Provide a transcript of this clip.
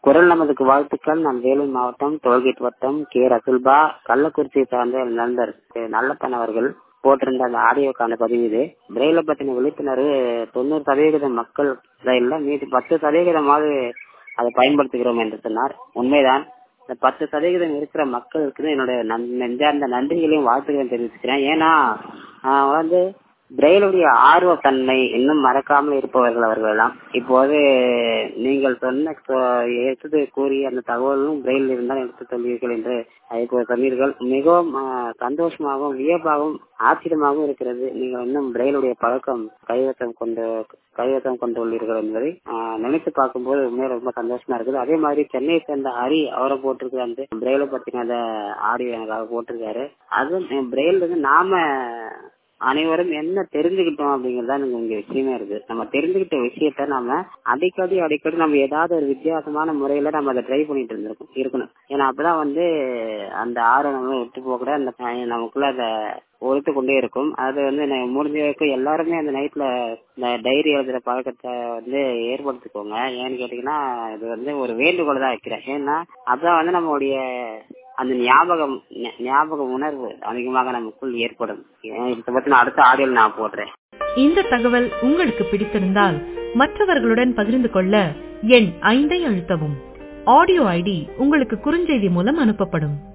குரல் நமதுக்கு வாழ்த்துக்கள் நான் வேலூர் மாவட்டம் டோல்கேட் வட்டம் கே ரசுல்பா கள்ளக்குறிச்சியை சார்ந்த என் நண்பர் திரு நல்லப்பன் அவர்கள் போட்டிருந்த அந்த ஆடியோக்கான பதிவு இது பிரெயில பத்தின விழிப்புணர்வு தொண்ணூறு சதவிகித மக்கள் இல்ல மீதி பத்து சதவிகிதமாவது அதை பயன்படுத்துகிறோம் என்று சொன்னார் உண்மைதான் இந்த பத்து சதவிகிதம் இருக்கிற மக்களுக்கு என்னுடைய நெஞ்சார்ந்த நன்றிகளையும் வாழ்த்துக்களையும் தெரிவிச்சுக்கிறேன் ஏன்னா வந்து பிரெயிலுடைய ஆர்வ தன்மை இன்னும் மறக்காமல் இருப்பவர்கள் அவர்கள் எல்லாம் இப்போது நீங்கள் சொன்ன எடுத்து கூறிய அந்த தகவலும் பிரெயில் இருந்தால் எடுத்து சொல்வீர்கள் என்று சொன்னீர்கள் மிகவும் சந்தோஷமாகவும் வியப்பாகவும் ஆச்சரியமாகவும் இருக்கிறது நீங்கள் இன்னும் பிரெயிலுடைய பழக்கம் கைவசம் கொண்டு கைவசம் கொண்டுள்ளீர்கள் என்பதை நினைத்து பார்க்கும்போது உண்மையில ரொம்ப சந்தோஷமா இருக்குது அதே மாதிரி சென்னையை சேர்ந்த ஹரி அவரை போட்டிருக்கிற அந்த பிரெயில பத்தின அந்த ஆடியோ எனக்காக போட்டிருக்காரு அது பிரெயில் வந்து நாம அனைவரும் என்ன தெரிஞ்சுக்கிட்டோம் அப்படிங்கறதா எனக்கு இங்க விஷயமே இருக்கு நம்ம தெரிஞ்சுக்கிட்ட விஷயத்த நம்ம அடிக்கடி அடிக்கடி நம்ம ஏதாவது ஒரு வித்தியாசமான முறையில நம்ம அதை ட்ரை பண்ணிட்டு இருந்திருக்கோம் இருக்கணும் ஏன்னா அப்பதான் வந்து அந்த ஆர்வம் நம்ம விட்டு போக கூட அந்த நமக்குள்ள அதை ஒழுத்து கொண்டே இருக்கும் அது வந்து முடிஞ்ச வரைக்கும் எல்லாருமே அந்த நைட்ல இந்த டைரி எழுதுற பழக்கத்தை வந்து ஏற்படுத்திக்கோங்க ஏன்னு கேட்டீங்கன்னா இது வந்து ஒரு வேண்டுகோள் தான் வைக்கிறேன் ஏன்னா அப்பதான் வந்து நம்மளுடைய அந்த ஞாபகம் ஞாபக உணர்வு அதிகமாக நமக்குள் ஏற்படும் இதை பத்தி நான் அடுத்த ஆடியோல நான் போடுறேன் இந்த தகவல் உங்களுக்கு பிடித்திருந்தால் மற்றவர்களுடன் பகிர்ந்து கொள்ள எண் ஐந்தை அழுத்தவும் ஆடியோ ஐடி உங்களுக்கு குறுஞ்செய்தி மூலம் அனுப்பப்படும்